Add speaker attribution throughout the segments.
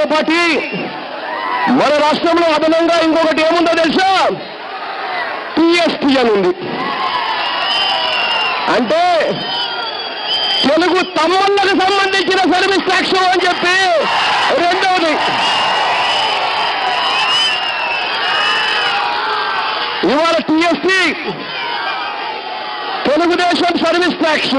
Speaker 1: Janasena party మన రాష్ట్రంలో అదనంగా ఇంకొకటి ఏముందో తెలుసా టిఎస్పి అని ఉంది అంటే తెలుగు తమ్ముళ్ళకు సంబంధించిన సర్వీస్ ట్యాక్స్ అని చెప్పి రెండవది ఇవాళ TSP Telugudesam service tax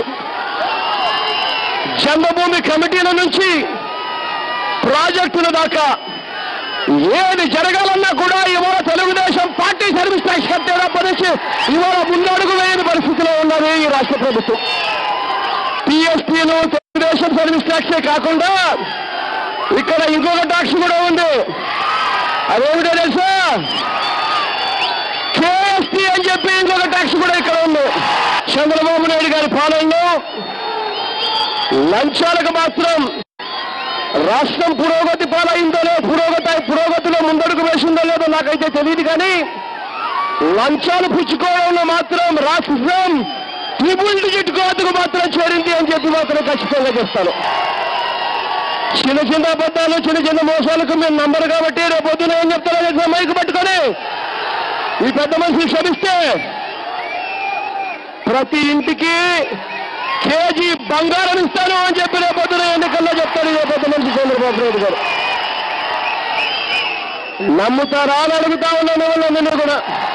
Speaker 1: Janmabhoomi కమిటీల నుంచి ప్రాజెక్టుల దాకా ఏది జరగాలన్నా కూడా ఇవాళ తెలుగుదేశం పార్టీ సర్వీస్ ట్యాక్స్ కట్టేటప్పటి నుంచి ఇవాళ ముందడుగు వేయని పరిస్థితిలో ఉన్నది ఈ రాష్ట్ర ప్రభుత్వం టీఎస్పీలు తెలుగుదేశం సర్వీస్ ట్యాక్సే కాకుండా ఇక్కడ ఇంకొక ట్యాక్స్ కూడా ఉంది అదేమిటో తెలుసా కేఎస్టీ అని చెప్పి ఇంకొక ట్యాక్స్ కూడా ఇక్కడ ఉంది చంద్రబాబు నాయుడు గారి పాలనలో లంచాలకు మాత్రం రాష్ట్రం పురోగతి పాలైందో లేదో పురోగతి పురోగతిలో ముందడుగు వేసిందో లేదో నాకైతే తెలియదు కానీ లంచాలు పుచ్చుకోవడంలో మాత్రం రాష్ట్రం ట్రిపుల్ డిజిట్ కోతకు మాత్రం చేరింది అని చెప్పి మాత్రం ఖచ్చితంగా చెప్తాను చిన్న చిన్న అబద్ధాలు చిన్న చిన్న మోసాలకు మీరు నంబరు కాబట్టి రేపు పొద్దున ఏం చెప్తారో చెప్పి మైకు పట్టుకొని ఈ పెద్ద మనిషి క్షమిస్తే ప్రతి ఇంటికి కేజీ బంగారం ఇస్తాను అని చెప్పి రేపు పొద్దున ఎన్నికల్లో చెప్తారు రేపు పెద్ద మనిషి చంద్రబాబు నాయుడు గారు నమ్ముతారా అని అడుగుతా ఉన్నాను వాళ్ళందరినీ కూడా